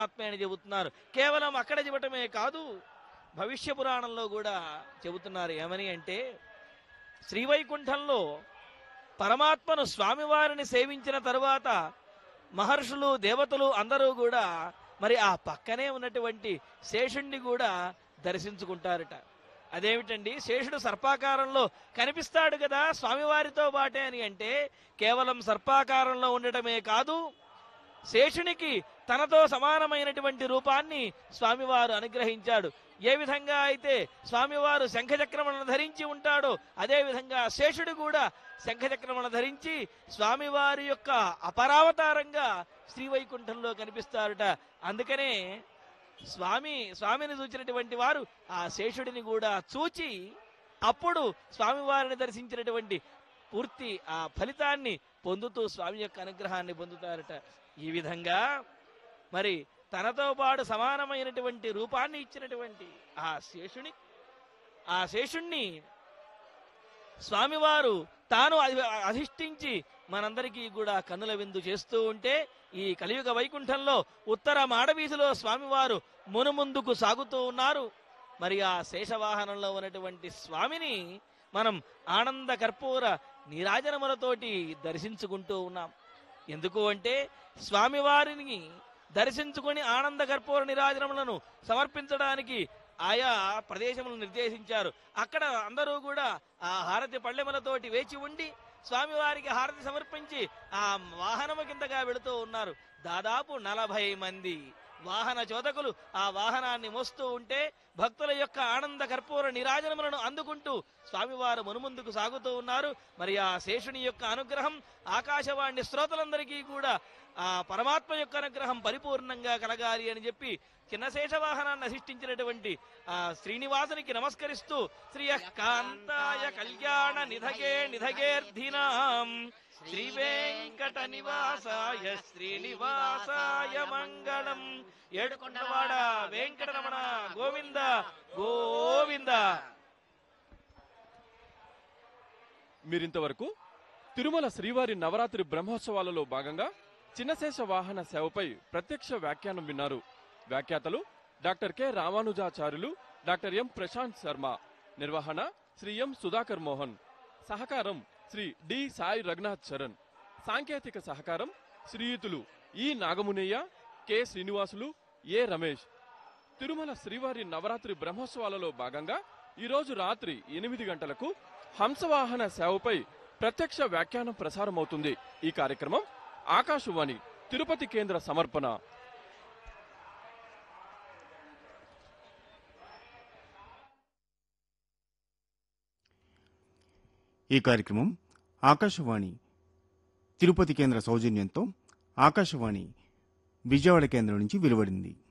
ఆత్మే అని చెబుతున్నారు కేవలం అక్కడ చెప్పటమే కాదు భవిష్య పురాణంలో కూడా చెబుతున్నారు ఏమని అంటే శ్రీవైకుంఠంలో పరమాత్మను స్వామివారిని సేవించిన తరువాత మహర్షులు దేవతలు అందరూ కూడా మరి ఆ పక్కనే ఉన్నటువంటి శేషుణ్ణి కూడా దర్శించుకుంటారట అదేమిటండి శేషుడు సర్పాకారంలో కనిపిస్తాడు కదా స్వామివారితో బాటే అని అంటే కేవలం సర్పాకారంలో ఉండటమే కాదు శేషునికి తనతో సమానమైనటువంటి రూపాన్ని స్వామివారు అనుగ్రహించాడు ఏ విధంగా అయితే స్వామివారు శంఖచక్రములను ధరించి ఉంటాడో అదే విధంగా శేషుడు కూడా శంఖచక్రములను ధరించి స్వామివారి యొక్క అపరావతారంగా శ్రీవైకుంఠంలో కనిపిస్తారట అందుకనే స్వామి స్వామిని చూచినటువంటి వారు ఆ శేషుడిని కూడా చూచి అప్పుడు స్వామివారిని దర్శించినటువంటి పూర్తి ఆ ఫలితాన్ని పొందుతూ స్వామి యొక్క అనుగ్రహాన్ని పొందుతారట ఈ విధంగా మరి తనతో పాటు సమానమైనటువంటి రూపాన్ని ఇచ్చినటువంటి ఆ శేషుని ఆ శేషుణ్ణి స్వామివారు తాను అధి- అధిష్ఠించి మనందరికీ కూడా కన్నుల విందు చేస్తూ ఉంటే ఈ కలియుగ వైకుంఠంలో ఉత్తర మాడవీధిలో స్వామివారు మునుముందుకు సాగుతూ ఉన్నారు మరి ఆ శేషవాహనంలో ఉన్నటువంటి స్వామిని మనం ఆనంద కర్పూర నీరాజనములతోటి దర్శించుకుంటూ ఉన్నాం ఎందుకు అంటే స్వామివారిని దర్శించుకొని ఆనంద కర్పూర నిరాజనములను సమర్పించడానికి ఆయా ప్రదేశములను నిర్దేశించారు అక్కడ అందరూ కూడా ఆ హారతి పళ్ళెములతోటి వేచి ఉండి స్వామివారికి హారతి సమర్పించి ఆ వాహనము కిందగా వెళుతూ ఉన్నారు దాదాపు నలభై మంది వాహన చోదకులు ఆ వాహనాన్ని మోస్తూ ఉంటే భక్తుల యొక్క ఆనంద కర్పూర నిరాజనములను అందుకుంటూ స్వామివారు మునుముందుకు సాగుతూ ఉన్నారు మరి ఆ శేషుని యొక్క అనుగ్రహం ఆకాశవాణి శ్రోతలందరికీ కూడా ఆ పరమాత్మ యొక్క అనుగ్రహం పరిపూర్ణంగా కలగాలి అని చెప్పి చిన్న శేష వాహనాన్ని అధిష్ఠించినటువంటి ఆ శ్రీనివాసునికి నమస్కరిస్తూ శ్రీ కాంతాయ కళ్యాణ నిధగే నిధగేర్ధినాం శ్రీ వెంకట నివాసాయ శ్రీనివాసాయ మంగళం ఏడుకొండవాడ వెంకటరమణ గోవింద గోవింద మీరింతవరకు తిరుమల శ్రీవారి నవరాత్రి బ్రహ్మోత్సవాలలో భాగంగా చిన్నశేష వాహన సేవపై ప్రత్యక్ష వ్యాఖ్యానం విన్నారు వ్యాఖ్యాతలు doctor K Ramanujacharyulu doctor M Prashanth Sharma నిర్వహణ శ్రీ ఎం సుధాకర్ మోహన్ సహకారం శ్రీ డి సాయి రఘునాథ్ చరణ్ సాంకేతిక సహకారం శ్రీయుతులు E Nagamunayya K Srinivasulu A Ramesh Tirumala శ్రీవారి నవరాత్రి బ్రహ్మోత్సవాలలో భాగంగా ఈరోజు రాత్రి ఎనిమిది గంటలకు హంసవాహన సేవపై ప్రత్యక్ష వ్యాఖ్యానం ప్రసారమవుతుంది ఈ కార్యక్రమం ఆకాశవాణి తిరుపతి కేంద్ర సమర్పణ ఈ కార్యక్రమం ఆకాశవాణి తిరుపతి కేంద్ర సౌజన్యంతో ఆకాశవాణి విజయవాడ కేంద్రం నుంచి వెలువడింది